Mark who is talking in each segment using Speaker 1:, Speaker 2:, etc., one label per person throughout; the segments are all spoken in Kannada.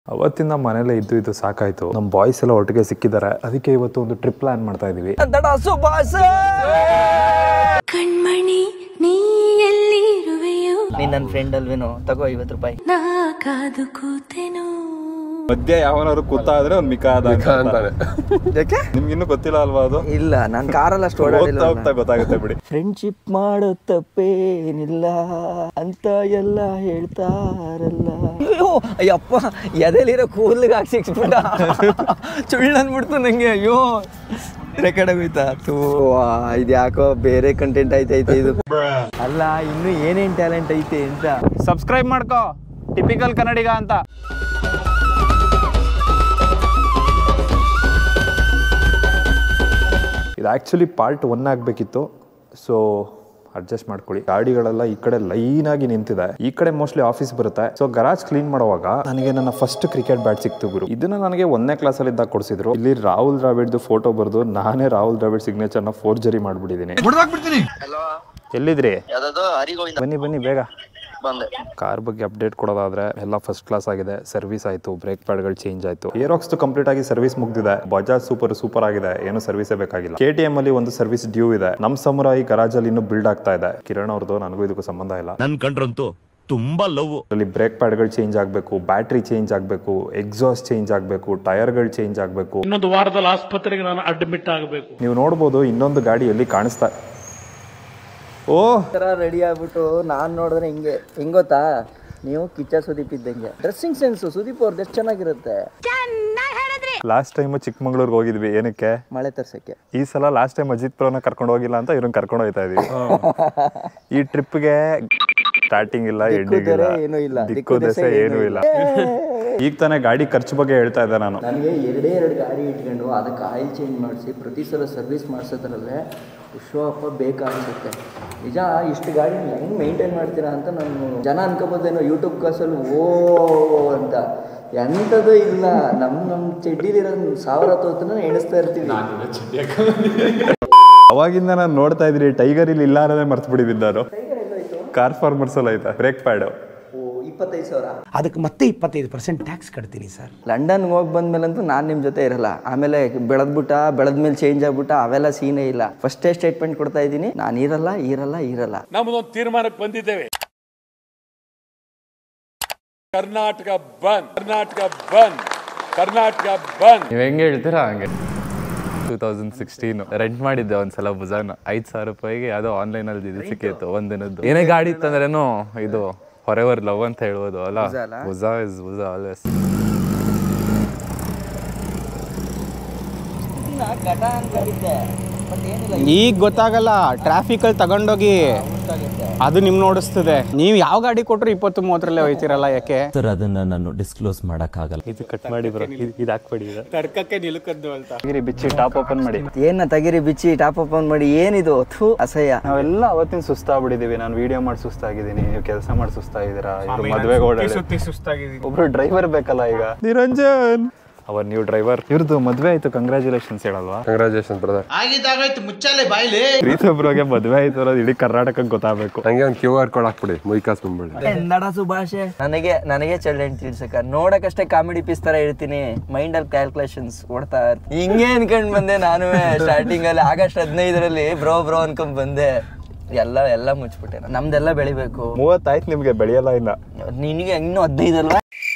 Speaker 1: ಅವತ್ತಿಂದ ಮನೇಲೆ ಇದ್ದು ಇದು ಸಾಕಾಯ್ತು ನಮ್ಮ ಬಾಯ್ಸ್ ಎಲ್ಲ ಒಟ್ಟಿಗೆ ಸಿಕ್ಕಿದ್ದಾರೆ ಅದಕ್ಕೆ ಇವತ್ತು ಒಂದು ಟ್ರಿಪ್ ಪ್ಲಾನ್ ಮಾಡ್ತಾ ಇದೀವಿ
Speaker 2: ಕಣ್ಮಣಿ ನೀ ಎಲ್ಲಿರುವೆಯೋ
Speaker 3: ನೀನ್ ನನ್ನ ಫ್ರೆಂಡ್ ಅಲ್ವೇನೋ ತಗೋ ಐವತ್ತು ರೂಪಾಯಿ
Speaker 2: ನಾ ಕಾದು ಕೂತೆನೋ
Speaker 1: ಮಧ್ಯ ಯಾವನಾದ್ರು ಕೂತಾದ್ರೆ ಒಂದು ಮಿಕ ಆದ
Speaker 3: ಯಾಕೆ
Speaker 1: ನಿಮ್ಗಿನ್ನೂ ಗೊತ್ತಿಲ್ಲ ಅಲ್ವಾ ಅದು
Speaker 3: ಇಲ್ಲ ನಾನು ಕಾರಲ್ಲಿ ಅಷ್ಟು
Speaker 1: ಹೋಗ್ತಾ
Speaker 3: ಓಡಾಡಿಲ್ಲ
Speaker 1: ಹೋಗ್ತಾ ಗೊತ್ತಾಗುತ್ತೆ ಬಿಡಿ
Speaker 3: ಫ್ರೆಂಡ್ಶಿಪ್ ಮಾಡೋ ತಪ್ಪೇನಿಲ್ಲ ಅಂತ ಎಲ್ಲ ಹೇಳ್ತಾರಲ್ಲ ಅಯ್ಯೋ ಅಯ್ಯಪ್ಪ ಎದೆಲಿರೋ ಕೂದಲಿಗೆ ಹಾಕಿ ಸಿಕ್ಸ್ಬಿಟ್ಟ ಸುಳ್ಳು ಅಂದ್ಬಿಡ್ತು ನಂಗೆ ಅಯ್ಯೋ ರೆಕಾರ್ಡ್ ಆಗೋಯ್ತಾ ತೂ ಇದು ಯಾಕೋ ಬೇರೆ ಕಂಟೆಂಟ್ ಐತೈತೆ ಇದು ಅಲ್ಲ ಇನ್ನು ಏನೇನ್ ಟ್ಯಾಲೆಂಟ್ ಐತೆ ಅಂತ
Speaker 4: ಸಬ್ಸ್ಕ್ರೈಬ್ ಮಾಡ್ಕೋ ಟಿಪಿಕಲ್ ಕನ್ನಡಿಗ ಅಂತ
Speaker 1: ಇದು ಆ್ಯಕ್ಚುಲಿ ಪಾರ್ಟ್ ಒನ್ ಆಗಬೇಕಿತ್ತು ಸೊ ಅಡ್ಜಸ್ಟ್ ಮಾಡ್ಕೊಳ್ಳಿ ಗಾಡಿಗಳೆಲ್ಲ ಈ ಕಡೆ ಲೈನ್ ಆಗಿ ನಿಂತಿದೆ ಈ ಕಡೆ ಮೋಸ್ಟ್ಲಿ ಆಫೀಸ್ ಬರುತ್ತೆ ಸೊ ಗರಾಜ್ ಕ್ಲೀನ್ ಮಾಡುವಾಗ ನನಗೆ ನನ್ನ ಫಸ್ಟ್ ಕ್ರಿಕೆಟ್ ಬ್ಯಾಟ್ ಸಿಕ್ತು ಗುರು ಇದನ್ನ ನನಗೆ ಒಂದನೇ ಕ್ಲಾಸಲ್ಲಿ ಇದ್ದಾಗ ಕೊಡಿಸಿದ್ರು ಇಲ್ಲಿ ರಾಹುಲ್ ದ್ರಾವಿಡ್ದು ಫೋಟೋ ಬರೆದು ನಾನೇ ರಾಹುಲ್ ದ್ರಾವಿಡ್ ಸಿಗ್ನೇಚರ್ನ ಫೋರ್ಜರಿ ಮಾಡ್ಬಿಟ್ಟಿದ್ದೀನಿ ಎಲ್ಲಿದ್ರಿ
Speaker 3: ಯಾವ್ದು ಹರಿಗೋವಿಂದ
Speaker 1: ಬನ್ನಿ ಬನ್ನಿ ಬೇಗ
Speaker 3: ಬಂದೆ
Speaker 1: ಕಾರ್ ಬಗ್ಗೆ ಅಪ್ಡೇಟ್ ಕೊಡೋದಾದ್ರೆ ಎಲ್ಲ ಫಸ್ಟ್ ಕ್ಲಾಸ್ ಆಗಿದೆ ಸರ್ವಿಸ್ ಆಯ್ತು ಬ್ರೇಕ್ ಪ್ಯಾಡ್ಗಳು ಚೇಂಜ್ ಆಯ್ತು ಏರೋಕ್ಸ್ ಕಂಪ್ಲೀಟ್ ಆಗಿ ಸರ್ವಿಸ್ ಮುಗ್ದಿದೆ ಬಜಾಜ್ ಸೂಪರ್ ಸೂಪರ್ ಆಗಿದೆ ಏನು ಸರ್ವಿಸೇ ಬೇಕಾಗಿಲ್ಲ ಕೆ ಟಿ ಎಂ ಅಲ್ಲಿ ಒಂದು ಸರ್ವಿಸ್ ಡ್ಯೂ ಇದೆ ನಮ್ ಸಮುರಾಯಿ ಗರಾಜ್ ಅಲ್ಲಿ ಇನ್ನು ಬಿಲ್ಡ್ ಆಗ್ತಾ ಇದೆ ಕಿರಣ್ ಅವ್ರದ್ದು ನನಗೂ ಇದಕ್ಕೂ ಸಂಬಂಧ ಇಲ್ಲ
Speaker 5: ನನ್ ಕಂಡ್ರಂತೂ ತುಂಬಾ ಲವ್
Speaker 1: ಅಲ್ಲಿ ಬ್ರೇಕ್ ಪ್ಯಾಡ್ಗಳು ಚೇಂಜ್ ಆಗಬೇಕು ಬ್ಯಾಟ್ರಿ ಚೇಂಜ್ ಆಗಬೇಕು ಎಕ್ಸಾಸ್ಟ್ ಚೇಂಜ್ ಆಗಬೇಕು ಟೈರ್ಗಳು ಚೇಂಜ್ ಆಗಬೇಕು
Speaker 6: ಇನ್ನೊಂದು ವಾರದಲ್ಲಿ ಆಸ್ಪತ್ರೆಗೆ ನಾನು ಅಡ್ಮಿಟ್ ಆಗಬೇಕು
Speaker 1: ನೀವು ನೋಡ್ಬೋದು ಇನ್ನೊಂದು ಗಾಡಿ ಎಲ್ಲಿ ಕಾಣಿಸ್ತಾ ಓ
Speaker 3: ತರ ರೆಡಿ ಆಗ್ಬಿಟ್ಟು ನಾನ್ ನೋಡಿದ್ರೆ ಹಿಂಗೆ ಹೆಂಗ್ ಗೊತ್ತಾ ನೀವು ಕಿಚ್ಚ ಸುದೀಪ್ ಇದ್ದಂಗೆ ಡ್ರೆಸ್ಸಿಂಗ್ ಸೆನ್ಸ್ ಸುದೀಪ್ ಅವ್ರದ್ದು ಎಷ್ಟು ಚೆನ್ನಾಗಿರುತ್ತೆ
Speaker 1: ಲಾಸ್ಟ್ ಟೈಮ್ ಚಿಕ್ಕಮಂಗ್ಳೂರ್ಗೆ ಹೋಗಿದ್ವಿ ಏನಕ್ಕೆ
Speaker 3: ಮಳೆ ತರ್ಸಕ್ಕೆ
Speaker 1: ಈ ಸಲ ಲಾಸ್ಟ್ ಟೈಮ್ ಅಜಿತ್ ಪ್ರೋನ ಕರ್ಕೊಂಡು ಹೋಗಿಲ್ಲ ಅಂತ ಇವ್ರನ್ನ ಕರ್ಕೊಂಡು ಹೋಗ್ತಾ ಇದೀವಿ ಈ ಟ್ರಿಪ್ಗೆ ಸ್ಟಾರ್ಟಿಂಗ್ ಇಲ್ಲ ಎಂಡಿಂಗ್ ಇಲ್ಲ
Speaker 3: ದೆಸೆ ಏನೂ ಇಲ್ಲ.
Speaker 1: ದಿಕ್ಕು
Speaker 3: ದಿಕ್ಕು
Speaker 1: ದೆಸೆ
Speaker 3: ದೆಸೆ
Speaker 1: ಏನೂ
Speaker 3: ಏನೂ
Speaker 1: ಇಲ್ಲ ಈಗ ತಾನೇ ಗಾಡಿ ಖರ್ಚು ಬಗ್ಗೆ ಹೇಳ್ತಾ ಇದ್ದೆ ನಾನು
Speaker 3: ನನಗೆ ಎರಡೇ ಎರಡು ಗಾಡಿ ಇಟ್ಕೊಂಡು ಅದಕ್ಕೆ ಆಯಿಲ್ ಚೇಂಜ್ ಮಾಡಿಸಿ ಪ್ರತಿ ಸಲ ಸರ್ವಿಸ್ ಮಾಡಿಸೋದ್ರಲ್ಲೇ ವಿಶ್ವಪ್ಪ ಬೇಕಾಗಿಸುತ್ತೆ ನಿಜ ಇಷ್ಟು ಗಾಡಿ ಹೆಂಗೆ ಮೇಂಟೈನ್ ಮಾಡ್ತೀರಾ ಅಂತ ನಾನು ಜನ ಅನ್ಕೋಬೋದೇನೋ ಯೂಟ್ಯೂಬ್ ಕ್ಲಾಸಲ್ಲಿ ಓ ಅಂತ ಎಂಥದ್ದು ಇಲ್ಲ ನಮ್ಮ ನಮ್ಮ ಚಡ್ಡಿಲಿರೋ ಸಾವಿರ ತೋತನ ಎಣಿಸ್ತಾ ಇರ್ತೀವಿ
Speaker 1: ಅವಾಗಿಂದ ನಾನು ನೋಡ್ತಾ ಇದ್ರಿ ಟೈಗರ್ ಇಲ್ಲಿ ಇಲ್ಲ ಅನ್ನೋದೇ ಮರ್ತು ಬಿಟ್ಟಿದ್ದೀನಿ ನಾನು ಕಾರ್ ಫಾರ್ಮರ್ಸ್ ಅಲ್ಲಿ ಐತೆ ಬ್ರೇಕ್ ಪ್ಯಾಡ್
Speaker 3: ಓ ಇಪ್ಪತ್ತೈದು ಸಾವಿರ
Speaker 6: ಅದಕ್ಕೆ ಮತ್ತೆ ಇಪ್ಪತ್ತೈದು ಪರ್ಸೆಂಟ್ ಟ್ಯಾಕ್ಸ್ ಕಟ್ತೀನಿ ಸರ್
Speaker 3: ಲಂಡನ್ಗೆ ಹೋಗಿ ಬಂದ್ಮೇಲಂತೂ ನಾನು ನಿಮ್ಮ ಜೊತೆ ಇರಲ್ಲ ಆಮೇಲೆ ಬೆಳೆದ್ಬಿಟ್ಟ ಬೆಳೆದ್ಮೇಲೆ ಚೇಂಜ್ ಆಗ್ಬಿಟ್ಟ ಅವೆಲ್ಲ ಸೀನೇ ಇಲ್ಲ ಫಸ್ಟೇ ಸ್ಟೇಟ್ಮೆಂಟ್ ಕೊಡ್ತಾ ಇದ್ದೀನಿ ನಾನು ಇರಲ್ಲ ಇರಲ್ಲ ಇರಲ್ಲ
Speaker 6: ನಮ್ಮದೊಂದು ತೀರ್ಮಾನಕ್ಕೆ ಬಂದಿದ್ದೇವೆ ಕರ್ನಾಟಕ ಬಂದ್ ಕರ್ನಾಟಕ ಬಂದ್ ಕರ್ನಾಟಕ ಬಂದ್
Speaker 7: ನೀವು ಹೆಂಗೆ ಹೇಳ್ತೀರಾ ಹಂಗೆ ಟೂ ತೌಸಂಡ್ ಸಿಕ್ಸ್ಟೀನ್ ರೆಂಟ್ ಮಾಡಿದ್ದೆ ಒಂದ್ಸಲ ಬುಜಾನ ಐದು ಸಾವಿರ ರೂಪಾಯಿಗೆ ಯಾವುದೋ ಆನ್ಲೈನಲ್ಲಿ ಇದು ಸಿಕ್ಕಿತ್ತು ಒಂದಿನದ್ದು ಏನೇ ಗಾಡಿ ಇತ್ತಂದ್ರೇನು ಇದು ಹೊರೆವರ್ ಲವ್ ಅಂತ ಹೇಳ್ಬೋದು ಅಲ್ಲ ಬುಜಾ ಇಸ್ ಬುಜಾ ಆಲ್ವೇಸ್
Speaker 4: ಈಗ ಗೊತ್ತಾಗಲ್ಲ ಟ್ರಾಫಿಕಲ್ಲಿ ತಗೊಂಡೋಗಿ ಅದು ನಿಮ್ ನೋಡಿಸ್ತದೆ ನೀವು ಯಾವ ಗಾಡಿ ಕೊಟ್ರು ಇಪ್ಪತ್ತು ಮೂವತ್ತರಲ್ಲೇ ಹೋಯ್ತಿರಲ್ಲ ಯಾಕೆ
Speaker 5: ಸರ್ ಅದನ್ನ ನಾನು ಡಿಸ್ಕ್ಲೋಸ್ ಮಾಡಕ್ಕಾಗಲ್ಲ
Speaker 4: ತಡ್ಕಕ್ಕೆ ನಿಲುಕದ್ದು ಅಂತ
Speaker 1: ಬಿಚ್ಚಿ ಟಾಪ್ ಓಪನ್ ಮಾಡಿ
Speaker 3: ಏನ ತೆಗಿರಿ ಬಿಚ್ಚಿ ಟಾಪ್ ಓಪನ್ ಮಾಡಿ ಏನಿದು ಥೂ ಅಸಹ್ಯ
Speaker 1: ನಾವೆಲ್ಲ ಅವತ್ತಿನ ಸುಸ್ತಾಗ್ಬಿಟ್ಟಿದೀವಿ ನಾನು ವಿಡಿಯೋ ಮಾಡಿ ಸುಸ್ತಾಗಿದ್ದೀನಿ ನೀವು ಕೆಲಸ ಮಾಡಿ ಸುಸ್ತಾಗಿದ್ದೀರಾ ಇವ್ರು ಮದ್ವೆಗೆ ಓಡಾಡಿ
Speaker 4: ಸುತ್ತಿ ಸುಸ್ತಾಗಿದ್ದೀನಿ
Speaker 1: ಒಬ್ರು ಡ್ರೈವರ್ ಬೇಕಲ್ಲ ಈಗ ನಿರಂಜನ್ ಅವರ್ ನ್ಯೂ ಡ್ರೈವರ್ ಇವ್ರದ್ದು ಮದ್ವೆ ಆಯ್ತು ಕಂಗ್ರಾಚುಲೇಷನ್ಸ್ ಹೇಳಲ್ವಾ
Speaker 8: ಕಂಗ್ರಾಚುಲೇಷನ್ ಬ್ರದರ್
Speaker 1: ಪ್ರೀತೊಬ್ರಿಗೆ ಮದ್ವೆ ಆಯ್ತು ಅನ್ನೋದು ಇಡೀ ಕರ್ನಾಟಕಕ್ಕೆ ಗೊತ್ತಾಗಬೇಕು
Speaker 8: ನಂಗೆ ಒಂದು ಕ್ಯೂ ಆರ್ ಕೋಡ್ ಹಾಕ್ಬಿಡಿ ಮುಯ್ಕಾಸ್ ಬಂದ್ಬಿಡಿ
Speaker 3: ಕನ್ನಡ ಸುಭಾಷೆ ನನಗೆ ನನಗೆ ಚಳ್ಳಂಟ್ ತಿಳ್ಸಕ ನೋಡಕಷ್ಟೇ ಕಾಮಿಡಿ ಪೀಸ್ ತರ ಹೇಳ್ತೀನಿ ಮೈಂಡ್ ಅಲ್ಲಿ ಕ್ಯಾಲ್ಕುಲೇಷನ್ಸ್ ಓಡ್ತಾ ಇರ್ತೀನಿ ಹಿಂಗೆ ಅನ್ಕೊಂಡ್ ಬಂದೆ ನಾನು ಸ್ಟಾರ್ಟಿಂಗ್ ಅಲ್ಲಿ ಆಗಸ್ಟ್ ಹದಿನೈದರಲ್ಲಿ ಬ್ರೋ ಬ್ರೋ ಅನ್ಕೊಂಡ್ ಬಂದೆ ಎಲ್ಲ ಎಲ್ಲ ಮುಚ್ಬಿಟ್ಟೆ ನಾನು. ನಮ್ದೆಲ್ಲ ಬೆಳಿಬೇಕು
Speaker 1: ಮೂವತ್ತಾಯ್ತು ನಿಮ್ಗೆ ಬೆಳೆಯಲ್ಲ ಇನ್ನ
Speaker 3: ನಿನಗೆ ಇನ್ನೂ ಹದಿನೈದಲ್ವಾ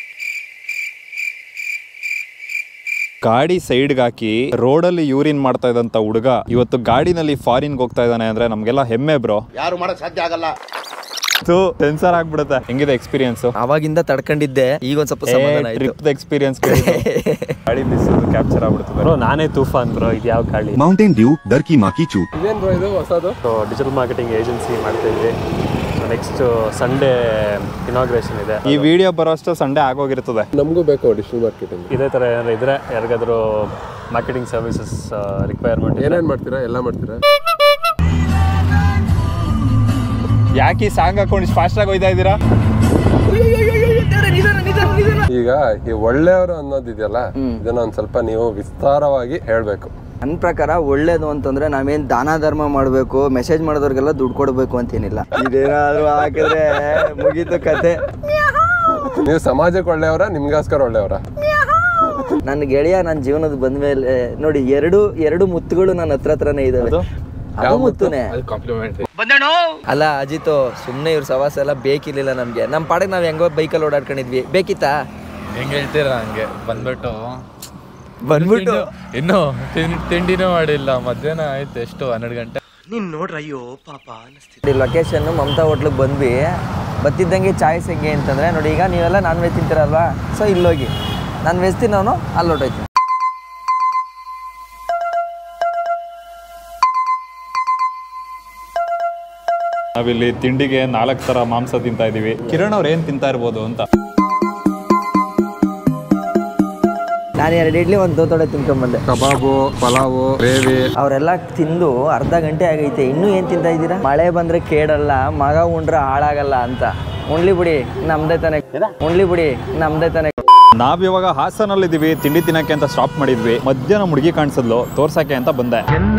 Speaker 1: ಗಾಡಿ ಸೈಡ್ಗೆ ಹಾಕಿ ರೋಡಲ್ಲಿ ಯೂರಿನ್ ಮಾಡ್ತಾ ಇದ್ದಂತ ಹುಡುಗ ಇವತ್ತು ಗಾಡಿನಲ್ಲಿ ಫಾರಿನ್ಗೆ ಹೋಗ್ತಾ ಇದ್ದಾನೆ ಅಂದ್ರೆ ನಮ್ಗೆಲ್ಲ ಹೆಮ್ಮೆ ಬ್ರೋ ಯಾರು ಮಾಡಕ್ ಸಾಧ್ಯ ಆಗಲ್ಲ ಸೆನ್ಸರ್ ಆಗ್ಬಿಡುತ್ತೆ ಹೆಂಗಿದೆ ಎಕ್ಸ್ಪೀರಿಯನ್ಸ್
Speaker 3: ಅವಾಗಿಂದ ತಡ್ಕೊಂಡಿದ್ದೆ ಈಗ ಒಂದ್ ಸ್ವಲ್ಪ ಸಮಾಧಾನ ಆಯ್ತು
Speaker 1: ಟ್ರಿಪ್ ಎಕ್ಸ್ಪೀರಿಯನ್ಸ್ ಗಾಡಿ ಮಿಸ್ ಕ್ಯಾಪ್ಚರ್ ಆಗ್ಬಿಡ್ತದೆ
Speaker 9: ಬ್ರೋ ನಾನೇ ತೂಫಾನ್ ಬ್ರೋ ಇದು ಯಾವ ಗಾಡಿ
Speaker 10: ಮೌಂಟೇನ್ ಡ್ಯೂ ಡರ್ ಕಿ ಮಾಕಿ ಚೂಟ್
Speaker 8: ಇದೇನ್ ಬ್ರೋ ಇದು ಹೊಸದು
Speaker 9: ಸೊ ಡಿಜಿಟಲ್ ಮಾರ್ಕೆಟಿಂಗ್ ಏಜೆನ್ಸಿ ಮಾಡ್ತಾ ಇದ್ವಿ ನೆಕ್ಸ್ಟ್ ಸಂಡೇ ಇನಾಗ್ರೇಷನ್ ಇದೆ
Speaker 1: ಈ ವಿಡಿಯೋ ಬರೋಷ್ಟು ಸಂಡೇ ಆಗೋಗಿರ್ತದೆ
Speaker 8: ನಮಗೂ ಬೇಕು ಡಿಜಿಟಲ್ ಮಾರ್ಕೆಟಿಂಗ್
Speaker 9: ಇದೇ ಥರ ಏನಾದ್ರು ಇದ್ರೆ ಯಾರಿಗಾದ್ರೂ ಮಾರ್ಕೆಟಿಂಗ್ ಸರ್ವಿಸಸ್ ರಿಕ್ವೈರ್ಮೆಂಟ್
Speaker 8: ಏನೇನ್ ಮಾಡ್ತೀರಾ ಎಲ್ಲ ಮಾಡ್ತೀರಾ
Speaker 1: ಯಾಕೆ ಸಾಂಗ್ ಹಾಕೊಂಡು ಫಾಸ್ಟ್ ಆಗಿ ಹೋಯ್ತಾ ಇದ್ದೀರಾ
Speaker 8: ಈಗ ಈ ಒಳ್ಳೆಯವರು ಅನ್ನೋದಿದೆಯಲ್ಲ ಇದನ್ನ ಒಂದ್ ಸ್ವಲ್ಪ ನೀವು ವಿಸ್ತಾರವಾಗಿ ಹೇಳ್ಬೇಕು
Speaker 3: ನನ್ನ ಪ್ರಕಾರ ಒಳ್ಳೇದು ಅಂತಂದ್ರೆ ನಾವೇನ್ ದಾನ ಧರ್ಮ ಮಾಡಬೇಕು ಮೆಸೇಜ್ ಮಾಡಿದವ್ರಿಗೆಲ್ಲ ದುಡ್ಡು ಕೊಡಬೇಕು ಅಂತೇನಿಲ್ಲ ಇದೇನಾದ್ರೂ ಹಾಕಿದ್ರೆ ಮುಗೀತು ಕತೆ
Speaker 8: ನೀವು ಸಮಾಜಕ್ಕೆ ಒಳ್ಳೆಯವರ ನಿಮ್ಗೋಸ್ಕರ ಒಳ್ಳೆಯವರ
Speaker 3: ನನ್ನ ಗೆಳೆಯ ನನ್ನ ಜೀವನದ ಬಂದ್ಮೇಲೆ ನೋಡಿ ಎರಡು ಎರಡು ಮುತ್ತುಗಳು ನನ್ನ ಹತ್ರ ಹತ್ರನೇ ಇದಾವೆ ಅದು ಮುತ್ತುನೇ
Speaker 7: ಕಾಂಪ್ಲಿಮೆಂಟ್
Speaker 3: ಅಲ್ಲ ಅಜಿತು ಸುಮ್ಮನೆ ಇವ್ರ ಸವಾಸ ಎಲ್ಲ ಬೇಕಿರ್ಲಿಲ್ಲ ನಮಗೆ ನಮ್ಮ ಪಾಡಿಗೆ ನಾವು ಹೆಂಗೋ ಬೈಕಲ್ಲಿ ಓಡಾಡ್ಕೊಂಡಿದ್ವಿ ಬೇಕಿತ್ತಾ
Speaker 7: ಹೆಂಗ್ ಹೇಳ್ತೀರಾ ಹಂಗೆ ಬಂದ್ಬಿಟ್ಟು
Speaker 3: ಬಂದ್ಬಿಟ್ಟು
Speaker 7: ಇನ್ನು ತಿಂಡಿ ತಿಂಡಿನೂ ಮಾಡಿಲ್ಲ ಮಧ್ಯಾಹ್ನ ಆಯ್ತು ಎಷ್ಟು ಹನ್ನೆರಡು ಗಂಟೆ
Speaker 3: ಲೊಕೇಶನ್ ಮಮತಾ ಹೋಟ್ಲಿಗೆ ಬಂದ್ವಿ ಬತ್ತಿದ್ದಂಗೆ ಚಾಯ್ಸ್ ಹೆಂಗೆ ಅಂತಂದ್ರೆ ನೋಡಿ ಈಗ ನೀವೆಲ್ಲ ನಾನ್ ವೆಜ್ ತಿಂತೀರಲ್ವಾ ಸೊ ಇಲ್ಲೋಗಿ ನಾನು ವೆಜ್ ತಿನ್ನೋನು ಅಲ್ಲಿ ಹೊಟ್ಟೋಯ್ತು
Speaker 1: ನಾವಿಲ್ಲಿ ತಿಂಡಿಗೆ ನಾಲ್ಕು ತರ ಮಾಂಸ ತಿಂತಾ ಇದೀವಿ ಕಿರಣ್ ಅವ್ರು ಏನ್ ತಿಂತಾ ಇರ್ಬೋದು ಅಂತ
Speaker 3: ನಾನು ಎರಡು ಇಡ್ಲಿ ಒಂದು ದೋತೊಡೆ ತಿನ್ಕೊಂಬಂದೆ
Speaker 8: ಕಬಾಬು ಪಲಾವು ಗ್ರೇವಿ
Speaker 3: ಅವರೆಲ್ಲ ತಿಂದು ಅರ್ಧ ಗಂಟೆ ಆಗೈತೆ ಇನ್ನೂ ಏನು ತಿಂತಾ ಇದ್ದೀರಾ ಮಳೆ ಬಂದ್ರೆ ಕೇಳಲ್ಲ ಮಗ ಉಂಡ್ರೆ ಹಾಳಾಗಲ್ಲ ಅಂತ ಉಣ್ಲಿ ಬಿಡಿ ನಮ್ದೇ ತಾನೆ ಉಣ್ಲಿ ಬಿಡಿ ನಮ್ದೇ ತಾನೆ
Speaker 1: ನಾವ್ ಇವಾಗ ಹಾಸನಲ್ಲಿ ಇದೀವಿ ತಿಂಡಿ ತಿನ್ನಕ್ಕೆ ಅಂತ ಸ್ಟಾಪ್ ಮಾಡಿದ್ವಿ ಮಧ್ಯಾಹ್ನ ಮುಡುಗಿ ಕಾಣಿಸಿದ್ಲು ತೋರ್ಸಕ್ಕೆ ಅಂತ ಬಂದೆ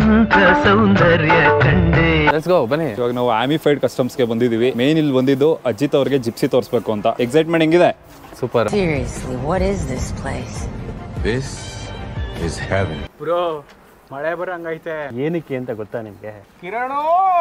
Speaker 7: ಲೆಟ್ಸ್ ಗೋ ಬನ್ನಿ
Speaker 1: ಇವಾಗ ನಾವು ಆಮಿಫೈಡ್ ಕಸ್ಟಮ್ಸ್ಗೆ ಬಂದಿದೀವಿ ಮೇನ್ ಇಲ್ಲಿ ಬಂದಿದ್ದು ಅಜಿತ್ ಅವ್ರಿಗೆ ಜಿಪ್ಸಿ ತೋರಿಸ್ಬೇಕು ಅಂತ ಎಕ್ಸೈಟ್ಮೆಂಟ್ ಹೆಂಗಿದೆ
Speaker 7: super
Speaker 2: Seriously, what is this place?
Speaker 10: This is heaven.
Speaker 4: Bro ಮಳೆ ಬರಂಗೈತೆ
Speaker 9: ಏನಕ್ಕೆ ಅಂತ ಗೊತ್ತಾ ನಿಮಗೆ
Speaker 4: ಕಿರಣು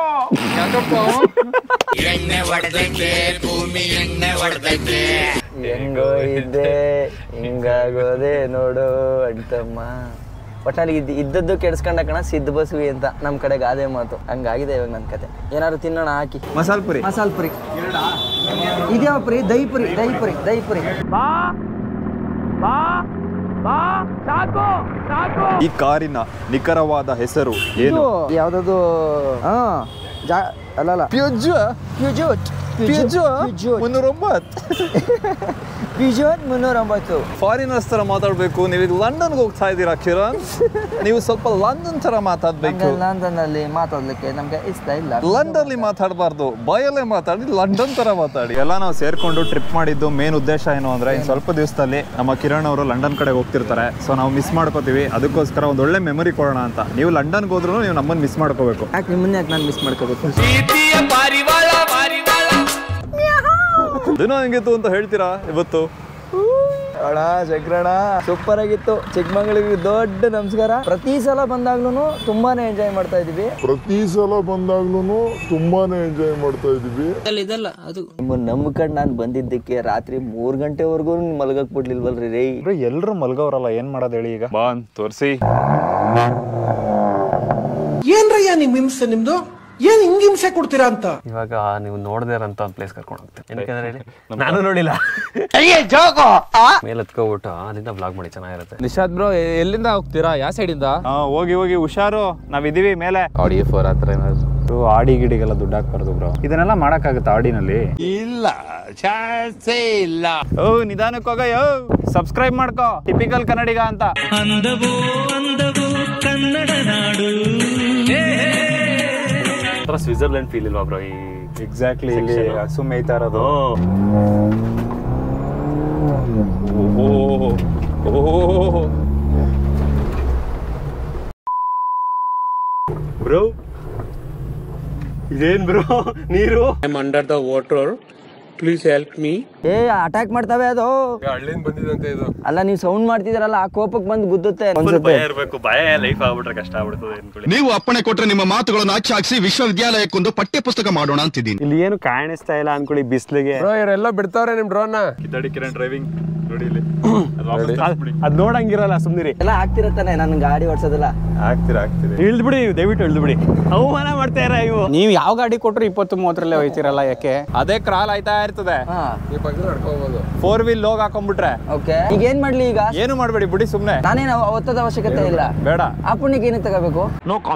Speaker 3: ಹೆಂಗೋ ಇದ್ದೆ ಹಿಂಗಾಗೋದೆ ನೋಡು ಅಡ್ತಮ್ಮ ಒಟ್ನಲ್ಲಿ ಇದ್ ಇದ್ದದ್ದು ಕೆಡ್ಸ್ಕೊಂಡ ಕಣ ಸಿದ್ಧ ಬಸ್ವಿ ಅಂತ ನಮ್ಮ ಕಡೆ ಗಾದೆ ಮಾತು ಹಂಗಾಗಿದೆ ಇವಾಗ ನನ್ನ ಕತೆ ಏನಾದ್ರು ತಿನ್ನೋಣ ಹಾಕಿ ಮಸಾಲ ಪುರಿ ಮಸಾಲ ಪುರಿ ಇದ್ಯಾವ ಪುರಿ ದಹಿ ಪುರಿ ದಹಿ ಪುರಿ ದಹಿ ಪುರಿ
Speaker 1: ಈ ಕಾರಿನ ನಿಖರವಾದ ಹೆಸರು ಏನು
Speaker 3: ಯಾವ್ದದು ಹಾ ಜಾ ಅಲ್ಲಲ್ಲ ಪ್ಯೂಜೋಟ್ ಪ್ಯೂಜೋಟ್
Speaker 1: ಮುನ್ನೂರೊಂಬತ್ತು
Speaker 3: ಪ್ಯೂಜೋಟ್ ಮುನ್ನೂರೊಂಬತ್ತು
Speaker 1: ಫಾರಿನರ್ಸ್ ತರ ಮಾತಾಡ್ಬೇಕು ನೀವು ಈಗ ಲಂಡನ್ಗೆ ಹೋಗ್ತಾ ಇದ್ದೀರಾ ಕಿರಣ್ ನೀವು ಸ್ವಲ್ಪ ಲಂಡನ್ ತರ ಮಾತಾಡ್ಬೇಕು
Speaker 3: ಲಂಡನ್ನಲ್ಲಿ ಮಾತಾಡ್ಲಿಕ್ಕೆ ನಮ್ಗೆ ಇಷ್ಟ ಇಲ್ಲ
Speaker 1: ಲಂಡನ್ ಮಾತಾಡಬಾರ್ದು ಬಾಯಲ್ಲೇ ಮಾತಾಡಿ ಲಂಡನ್ ತರ ಮಾತಾಡಿ ಎಲ್ಲ ನಾವು ಸೇರ್ಕೊಂಡು ಟ್ರಿಪ್ ಮಾಡಿದ್ದು ಮೇನ್ ಉದ್ದೇಶ ಏನು ಅಂದ್ರೆ ಇನ್ ಸ್ವಲ್ಪ ದಿವಸದಲ್ಲಿ ನಮ್ಮ ಕಿರಣ್ ಅವರು ಲಂಡನ್ ಕಡೆ ಹೋಗ್ತಿರ್ತಾರೆ ಸೊ ನಾವು ಮಿಸ್ ಮಾಡ್ಕೋತೀವಿ ಅದಕ್ಕೋಸ್ಕರ ಒಂದು ಒಳ್ಳೆ ಮೆಮೊರಿ ಕೊಡೋಣ ಅಂತ ನೀವು ಲಂಡನ್ಗೆ ಹೋದ್ರು ನೀವು ನಮ್ಮನ್ನ ಮಿಸ್ ಮಾಡ್ಕೋಬೇಕು
Speaker 3: ಯಾಕೆ ನಿಮ್ಮನ್ನ ಯಾಕೆ ನಾನು ಮಿಸ್ ಮಾಡ್ಕೋಬೇಕು
Speaker 1: ದಿನ ಹೆಂಗಿತ್ತು ಅಂತ ಹೇಳ್ತೀರಾ ಇವತ್ತು
Speaker 3: ಅಣ್ಣ ಶಂಕರಣ್ಣ ಸೂಪರ್ ಆಗಿತ್ತು ಚಿಕ್ಕಮಂಗ್ಳೂರಿಗೆ ದೊಡ್ಡ ನಮಸ್ಕಾರ ಪ್ರತಿ ಸಲ ಬಂದಾಗ್ಲೂ ತುಂಬಾನೇ ಎಂಜಾಯ್ ಮಾಡ್ತಾ ಇದೀವಿ
Speaker 11: ಪ್ರತಿ ಸಲ ಬಂದಾಗ್ಲೂ ತುಂಬಾನೇ ಎಂಜಾಯ್ ಮಾಡ್ತಾ ಇದೀವಿ
Speaker 3: ನಿಮ್ಮ ನಂಬ್ಕೊಂಡು ನಾನು ಬಂದಿದ್ದಕ್ಕೆ ರಾತ್ರಿ ಮೂರ್ ಗಂಟೆವರೆಗೂ ಮಲಗಕ್ ಬಿಡ್ಲಿಲ್ವಲ್ರಿ ರೇ
Speaker 1: ಎಲ್ರು ಮಲ್ಗವ್ರಲ್ಲ ಏನ್ ಮಾಡೋದು ಹೇಳಿ ಈಗ ಬಾ ತೋರಿಸಿ
Speaker 6: ಏನ್ರಯ್ಯ ನಿಮ್ ಹಿಂಸೆ ನಿಮ್ದು ಏನ್ ಹಿಂಗ್ ಹಿಂಸೆ ಕೊಡ್ತೀರಾ ಅಂತ
Speaker 9: ಇವಾಗ ನೀವು ನೋಡದೇ ಇರೋಂಥ ಒಂದು ಪ್ಲೇಸ್ ಕರ್ಕೊಂಡು ಹೋಗ್ತೀನಿ ಏನಕ್ಕಂದ್ರೆ ಹೇಳಿ ನಾನು ನೋಡಿಲ್ಲ ಮೇಲೆ ಹತ್ಕೊಬಿಟ್ಟು ಅಲ್ಲಿಂದ ಬ್ಲಾಗ್ ಮಾಡಿ ಚೆನ್ನಾಗಿರುತ್ತೆ
Speaker 7: ನಿಶಾದ್ ಬ್ರೋ ಎಲ್ಲಿಂದ ಹೋಗ್ತೀರಾ ಯಾವ ಸೈಡಿಂದ
Speaker 1: ಹಾ ಹೋಗಿ ಹೋಗಿ ಹುಷಾರು ನಾವಿದೀವಿ ಮೇಲೆ
Speaker 7: ಆಡಿ ಫೋರ್ ಹತ್ರ ಏನಾದ್ರು
Speaker 1: ಆಡಿ ಗಿಡಿಗೆಲ್ಲ ದುಡ್ಡು ಹಾಕ್ಬಾರ್ದು ಬ್ರೋ ಇದನ್ನೆಲ್ಲ ಮಾಡಕ್ಕಾಗತ್ತಾ ಆಡಿನಲ್ಲಿ
Speaker 6: ಇಲ್ಲ ಚಾನ್ಸೇ ಇಲ್ಲ
Speaker 1: ಓ ನಿಧಾನಕ್ಕೆ ಹೋಗ ಯೋ ಸಬ್ಸ್ಕ್ರೈಬ್ ಮಾಡ್ಕೋ ಟಿಪಿಕಲ್ ಕನ್ನಡಿಗ ಅಂತ
Speaker 9: ಒಂಥರ ಸ್ವಿಟ್ಜರ್ಲೆಂಡ್ ಫೀಲ್ ಇಲ್ವಾ ಬ್ರೋ ಈ
Speaker 1: ಎಕ್ಸಾಕ್ಟ್ಲಿ ಇಲ್ಲಿ
Speaker 9: Section.
Speaker 1: ಹಸು ಮೇಯ್ತಾ ಇರೋದು
Speaker 9: ಓ
Speaker 1: ಓಹೋ
Speaker 9: ಬ್ರೋ ಇದೇನ್ ಬ್ರೋ ನೀರು
Speaker 6: I am under the water please help me
Speaker 3: ಏ ಅಟ್ಯಾಕ್ ಮಾಡ್ತವೆ ಅದು
Speaker 8: ಹಳ್ಳಿಯಿಂದ ಬಂದಿದಂತೆ ಇದು
Speaker 3: ಅಲ್ಲ ನೀವು ಸೌಂಡ್ ಮಾಡ್ತಿದಾರಲ್ಲ ಆ ಕೋಪಕ್ಕೆ ಬಂದು ಗುದ್ದುತ್ತೆ ಅನ್ಸುತ್ತೆ
Speaker 9: ಇರ್ಬೇಕು ಭಯ ಲೈಫ್ ಆಗ್ಬಿಟ್ರೆ ಕಷ್ಟ ಆಗ್ಬಿಡ್ತದೆ ಅನ್ಕೊಳ್ಳಿ
Speaker 10: ನೀವು ಅಪ್ಪಣೆ ಕೊಟ್ರೆ ನಿಮ್ಮ ಮಾತುಗಳನ್ನು ಅಚ್ಚಾಕ್ಸಿ ವಿಶ್ವವಿದ್ಯಾಲಯಕ್ಕೊಂದು ಪಠ್ಯ ಪುಸ್ತಕ ಮಾಡೋಣ ಅಂತಿದ್ದೀನಿ
Speaker 9: ಇಲ್ಲಿ ಏನು ಕಾಣಿಸ್ತಾ ಇಲ್ಲ ಅನ್ಕೊಳ್ಳಿ ಬಿಸ್ಲಿಗೆ
Speaker 8: ಬ್ರೋ ಇವರೆಲ್ಲ ಬಿಡ್ತಾವ್ರೆ ನಿಮ್ ಡ್ರೋನ್
Speaker 1: ಕಿದ್ದಾಡಿ ಕಿರಣ್ ಡ್ರೈವಿಂಗ್ ನೋಡಿ ಇಲ್ಲಿ
Speaker 9: ಅದ್ ನೋಡಂಗಿರಲ್ಲ ಸುಮ್ನಿರಿ
Speaker 3: ಎಲ್ಲ ಆಗ್ತಿರತ್ತಾನೆ ನನ್ನ ಗಾಡಿ ಓಡಿಸೋದಿಲ್ಲ
Speaker 1: ಆಗ್ತೀರಾ ಆಗ್ತೀರಿ
Speaker 9: ಇಳ್ದು ಬಿಡಿ ನೀವು ದಯವಿಟ್ಟು ಇಳ್ದು ಬಿಡಿ ಅವಮಾನ ಮಾಡ್ತಾರ ಇವು
Speaker 4: ನೀವು ಯಾವ ಗಾಡಿ ಕೊಟ್ರು ಇಪ್ಪತ್ತು ಮೂವತ್ತರಲ್ಲೇ ಹೋಯ್ತಿರಲ್ಲ ಯಾಕೆ
Speaker 1: ಅದೇ ಕ್ರಾಲ್ ಆಯ್ತಾ ಇರ್ತದೆ
Speaker 3: ಹಾ
Speaker 8: ಈ ಪಕ್ಕದಲ್ಲಿ ನಡ್ಕೋಬಹುದು
Speaker 1: ಫೋರ್ ವೀಲ್ ಲೋಗ್ ಹಾಕೊಂಡ್ಬಿಟ್ರೆ
Speaker 3: ಓಕೆ ಈಗ ಏನ್ ಮಾಡ್ಲಿ ಈಗ
Speaker 1: ಏನು ಮಾಡ್ಬೇಡಿ ಬಿಡಿ ಸುಮ್ನೆ
Speaker 3: ನಾನೇನು ಒತ್ತದ ಅವಶ್ಯಕತೆ ಇಲ್ಲ
Speaker 1: ಬೇಡ
Speaker 3: ಆ ಪುಣ್ಯಕ್ಕೆ ಏನಕ್ಕೆ ತಗೋಬೇಕು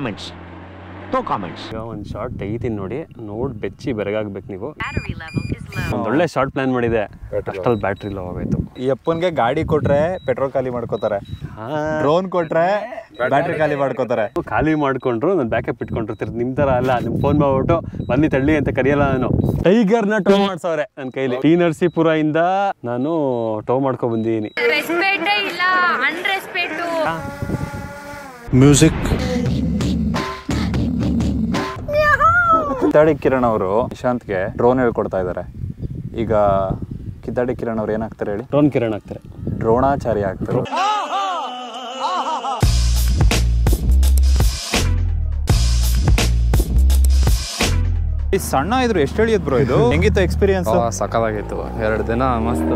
Speaker 9: ಈಗ ಒಂದು ಶಾರ್ಟ್ ತೆಗಿತೀನಿ ನೋಡಿ ನೋಡ್ ಬೆಚ್ಚಿ ಬೆರಗಾಗ್ಬೇಕು ನೀವು ಒಂದ್ ಒಳ್ಳೆ ಶಾರ್ಟ್ ಪ್ಲಾನ್ ಮಾಡಿದೆ ಅಷ್ಟಲ್ಲಿ ಬ್ಯಾಟ್ರಿ ಲೋ ಆಗೋಯ್ತು
Speaker 1: ಈ ಅಪ್ಪನ್ಗೆ ಗಾಡಿ ಕೊಟ್ರೆ ಪೆಟ್ರೋಲ್ ಖಾಲಿ ಮಾಡ್ಕೋತಾರೆ ಡ್ರೋನ್ ಕೊಟ್ರೆ ಬ್ಯಾಟ್ರಿ ಖಾಲಿ ಮಾಡ್ಕೋತಾರೆ
Speaker 9: ಖಾಲಿ ಮಾಡ್ಕೊಂಡ್ರು ನಾನು ಬ್ಯಾಕಪ್ ಇಟ್ಕೊಂಡಿರ್ತಿರ್ ನಿಮ್ ತರ ಅಲ್ಲ ನಿಮ್ ಫೋನ್ ಮಾಡ್ಬಿಟ್ಟು ಬನ್ನಿ ತಳ್ಳಿ ಅಂತ ಕರೆಯಲ್ಲ ನಾನು ಟೈಗರ್ನ ಟೋ ಮಾಡ್ಸವ್ರೆ ನನ್ನ ಕೈಲಿ ಟಿ ನರಸೀಪುರ ಇಂದ ನಾನು ಟೋ ಮಾಡ್ಕೊ ಬಂದಿದ್ದೀನಿ
Speaker 2: ರೆಸ್ಪೆಕ್ಟೇ ಇಲ್ಲ ಅನ್ರೆಸ್ಪೆಕ್ಟು
Speaker 1: ಕಿತ್ತಾಡಿ ಕಿರಣ್ ಅವರು ನಿಶಾಂತ್ಗೆ ಡ್ರೋನ್ ಹೇಳ್ಕೊಡ್ತಾ ಇದ್ದಾರೆ ಈಗ ಕಿದ್ದಾಡಿ ಕಿರಣ್ ಅವ್ರು ಏನಾಗ್ತಾರೆ ಹೇಳಿ
Speaker 9: ಡ್ರೋನ್ ಕಿರಣ್ ಆಗ್ತಾರೆ
Speaker 1: ದ್ರೋಣಾಚಾರ್ಯ ಆಗ್ತಾರೆ ಈ ಸಣ್ಣ ಇದ್ರು ಎಷ್ಟು ಹೇಳಿದ್ ಬ್ರೋ ಇದು ಹೆಂಗಿತ್ತು ಎಕ್ಸ್ಪೀರಿಯನ್ಸ್
Speaker 7: ಸಕಲಾಗಿತ್ತು ಎರಡು ದಿನ ಮಸ್ತ್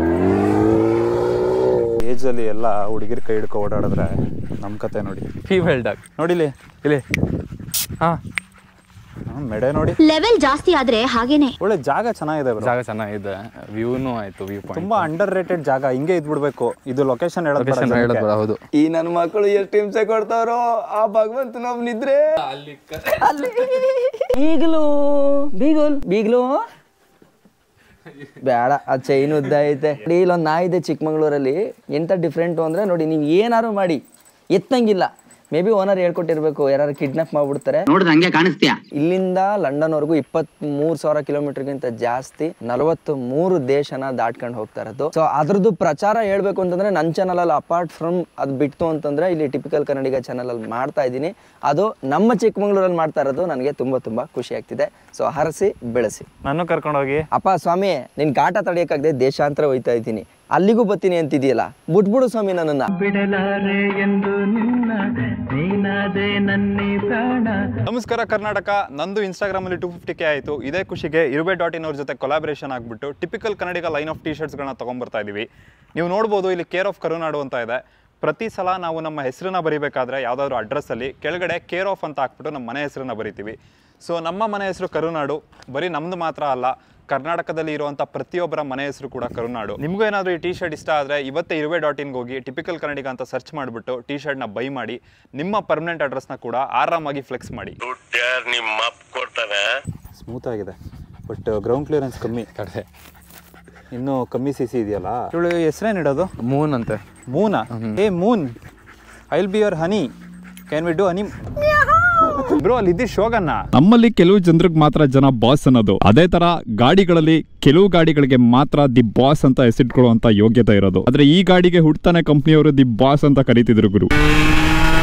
Speaker 1: ಏಜ್ ಅಲ್ಲಿ ಎಲ್ಲ ಹುಡುಗಿರ್ ಕೈ ಹಿಡ್ಕೊ ಓಡಾಡಿದ್ರೆ ನಮ್ ಕತೆ ನೋಡಿ
Speaker 7: ಫೀಮೇಲ್ ಡಾಗ್
Speaker 1: ನೋಡಿಲಿ
Speaker 7: ಇಲ್ಲಿ ಹಾ
Speaker 1: ಹ್ಮ್, ಮೆಡೆ ನೋಡಿ
Speaker 12: ಲೆವೆಲ್ ಜಾಸ್ತಿ ಆದ್ರೆ ಹಾಗೇನೆ
Speaker 1: ಒಳ್ಳೆ ಜಾಗ ಚೆನ್ನಾಗಿದೆ ಬ್ರೋ
Speaker 7: ಜಾಗ ಚೆನ್ನಾಗಿದೆ ವ್ಯೂನು ಆಯ್ತು ವ್ಯೂ ಪಾಯಿಂಟ್
Speaker 1: ತುಂಬಾ ಅಂಡರ್ ರೇಟೆಡ್ ಜಾಗ ಹಿಂಗೆ ಇದ್ಬಿಡ್ಬೇಕು ಇದು ಲೊಕೇಶನ್
Speaker 7: ಲೊಕೇಶನ್ ಹೇಳೋದು ಬೇಡ, ಹೌದು
Speaker 3: ಈ ನನ್ನ ಮಕ್ಕಳು ಎಷ್ಟು ಹಿಂಸೆ ಕೊಡ್ತಾರೋ ಆ ಭಗವಂತ ನಮ್ ನಿದ್ರೆ ಅಲ್ಲಿ ಈಗಲೂ ಬೀಗಲ್ ಬೀಗ್ಲು ಬೇಡ ಆ ಚೈನ್ ಉದ್ದ ಐತೆ ನೋಡಿ ಇಲ್ಲೊಂದು ನಾಯಿ ಇದೆ ಚಿಕ್ಕಮಂಗ್ಳೂರಲ್ಲಿ ಎಂತ ಡಿಫ್ರೆಂಟು ಅಂದರೆ ನೋಡಿ ನೀವು ಏನಾರು ಮಾಡಿ ಎತ್ತಂಗಿಲ್ಲ ಮೇ ಬಿ ಓನರ್ ಹೇಳ್ಕೊಟ್ಟಿರ್ಬೇಕು ಯಾರು ಕಿಡ್ನಾಪ್ ಮಾಡ್ಬಿಡ್ತಾರೆ
Speaker 13: ನೋಡಿದ್ರೆ ಹಂಗೆ ಕಾಣಿಸ್ತೀಯ
Speaker 3: ಇಲ್ಲಿಂದ ಲಂಡನ್ ವರೆಗೂ ಇಪ್ಪತ್ತ್ ಮೂರು ಸಾವಿರ ಕಿಲೋಮೀಟರ್ಗಿಂತ ಜಾಸ್ತಿ ನಲವತ್ತು ಮೂರು ದೇಶನ ದಾಟ್ಕೊಂಡು ಹೋಗ್ತಾ ಇರೋದು ಸೊ ಅದ್ರದ್ದು ಪ್ರಚಾರ ಹೇಳ್ಬೇಕು ಅಂತಂದ್ರೆ ನನ್ನ ಚಾನಲ್ ಅಲ್ಲಿ ಅಪಾರ್ಟ್ ಫ್ರಮ್ ಅದು ಬಿಟ್ಟು ಅಂತಂದ್ರೆ ಇಲ್ಲಿ ಟಿಪಿಕಲ್ ಕನ್ನಡಿಗ ಚಾನಲ್ ಅಲ್ಲಿ ಮಾಡ್ತಾ ಇದ್ದೀನಿ ಅದು ನಮ್ಮ ಚಿಕ್ಕಮಂಗ್ಳೂರಲ್ಲಿ ಮಾಡ್ತಾ ಇರೋದು ನನಗೆ ತುಂಬಾ ತುಂಬಾ ಖುಷಿ ಆಗ್ತಿದೆ ಸೊ ಹರಸಿ ಬೆಳೆಸಿ
Speaker 1: ನಾನು ಕರ್ಕೊಂಡೋಗಿ
Speaker 3: ಅಪ್ಪ ಸ್ವಾಮಿ ನಿನ್ ಕಾಟ ತಡೆಯಕ್ಕಾಗದೆ ದೇಶಾಂತರ ಹೋಯ್ತಾ ಇದ್ದೀನಿ ಅಲ್ಲಿಗೂ ಬರ್ತೀನಿ ಅಂತಿದೆಯಲ್ಲ ಬಿಟ್ಬಿಡು ಸ್ವಾಮಿ ನನ್ನನ್ನ
Speaker 14: ಬಿಡಲಾರೆ ಎಂದು ನಿನ್ನ ನೀನಾದೆ ನನ್ನಿ ಪ್ರಾಣ
Speaker 1: ನಮಸ್ಕಾರ ಕರ್ನಾಟಕ ನಂದು ಇನ್ಸ್ಟಾಗ್ರಾಮ್ ಅಲ್ಲಿ ಟೂ ಫಿಫ್ಟಿ ಕೆ ಆಯಿತು ಇದೇ ಖುಷಿಗೆ ಇರುಬೆ ಡಾಟ್ ಇನ್ ಅವ್ರ ಜೊತೆ ಕೊಲಾಬ್ರೇಷನ್ ಆಗ್ಬಿಟ್ಟು typical Kannadiga line of T ಶರ್ಟ್ಸ್ಗಳನ್ನ ತೊಗೊಂಬರ್ತಾ ಇದೀವಿ ನೀವು ನೋಡ್ಬೋದು ಇಲ್ಲಿ ಕೇರ್ ಆಫ್ ಕರುನಾಡು ಅಂತ ಇದೆ ಪ್ರತಿ ಸಲ ನಾವು ನಮ್ಮ ಹೆಸರನ್ನ ಬರಿಬೇಕಾದ್ರೆ ಯಾವುದಾದ್ರೂ ಅಡ್ರೆಸ್ಸಲ್ಲಿ ಕೆಳಗಡೆ ಕೇರ್ ಆಫ್ ಅಂತ ಹಾಕ್ಬಿಟ್ಟು ನಮ್ಮ ಮನೆ ಹೆಸರನ್ನ ಬರಿತೀವಿ ಸೊ ನಮ್ಮ ಮನೆ ಹೆಸರು ಕರುನಾಡು ಬರೀ ನಮ್ದು ಮಾತ್ರ ಅಲ್ಲ ಕರ್ನಾಟಕದಲ್ಲಿ ಇರುವಂಥ ಪ್ರತಿಯೊಬ್ಬರ ಮನೆ ಹೆಸರು ಕೂಡ ಕರುನಾಡು ನಿಮಗೂ ಏನಾದರೂ ಈ ಟಿ ಶರ್ಟ್ ಇಷ್ಟ ಆದರೆ ಇವತ್ತೇ ಇರುವೆ ಡಾಟ್ ಇನ್ಗೆ ಹೋಗಿ ಟಿಪಿಕಲ್ ಕನ್ನಡಿಗ ಅಂತ ಸರ್ಚ್ ಮಾಡಿಬಿಟ್ಟು ಟಿ ಶರ್ಟ್ನ ಬೈ ಮಾಡಿ ನಿಮ್ಮ ಪರ್ಮನೆಂಟ್ ಅಡ್ರೆಸ್ನ ಕೂಡ ಆರಾಮಾಗಿ ಫ್ಲೆಕ್ಸ್ ಮಾಡಿ
Speaker 15: ನಿಮ್ಮ ಕೊಡ್ತಾನೆ
Speaker 1: ಸ್ಮೂತ್ ಆಗಿದೆ ಬಟ್ ಗ್ರೌಂಡ್ ಕ್ಲಿಯರೆನ್ಸ್ ಕಮ್ಮಿ ಕಡೆ ಇನ್ನು ಕಮ್ಮಿ ಸಿ ಸಿ ಇದೆಯಲ್ಲ ಇವಳು ಹೆಸರೇನು ಇಡೋದು
Speaker 7: ಮೂನ್ ಅಂತೆ
Speaker 1: ಮೂನಾ ಏ moon I will be your honey can we do honey bro ಅಲ್ಲಿ ಇದ್ದಿ ಶೋಗನ್ನ
Speaker 16: ನಮ್ಮಲ್ಲಿ ಕೆಲವು ಜನರಿಗೆ ಮಾತ್ರ ಜನ ಬಾಸ್ ಅನ್ನೋದು ಅದೇ ತರ ಗಾಡಿಗಳಲ್ಲಿ ಕೆಲವು ಗಾಡಿಗಳಿಗೆ ಮಾತ್ರ ದಿ ಬಾಸ್ ಅಂತ ಹೆಸರಿಟ್ಕೊಳ್ಳುವಂತ ಯೋಗ್ಯತೆ ಇರೋದು ಆದ್ರೆ ಈ ಗಾಡಿಗೆ ಹುಡ್ತಾನೆ ಕಂಪ್ನಿಯವರು ದಿ ಬಾಸ್ ಅಂತ ಕರೀತಿದ್ರು ಗುರು